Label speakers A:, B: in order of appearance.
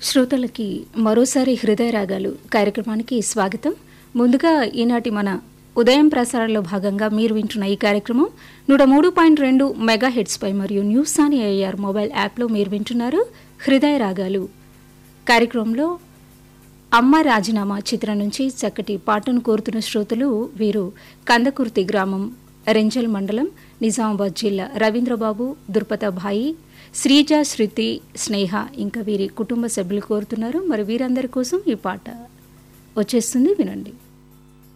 A: శ్రోతలకి మరోసారి హృదయ రాగాలు కార్యక్రమానికి స్వాగతం ముందుగా ఈనాటి మన ఉదయం ప్రసారాల్లో భాగంగా మీరు వింటున్న ఈ కార్యక్రమం నూట మూడు పాయింట్ రెండు మెగా హెడ్స్పై మరియు న్యూస్ అని ఏఆర్ మొబైల్ యాప్లో మీరు వింటున్నారు హృదయ రాగాలు కార్యక్రమంలో అమ్మ రాజీనామా చిత్రం నుంచి చక్కటి పాటను కోరుతున్న శ్రోతలు వీరు కందకుర్తి గ్రామం రెంజల్ మండలం నిజామాబాద్ జిల్లా రవీంద్రబాబు దుర్పతాభాయి శ్రీజ శృతి స్నేహ ఇంకా వీరి కుటుంబ సభ్యులు కోరుతున్నారు మరి వీరందరి కోసం ఈ పాట వచ్చేస్తుంది వినండి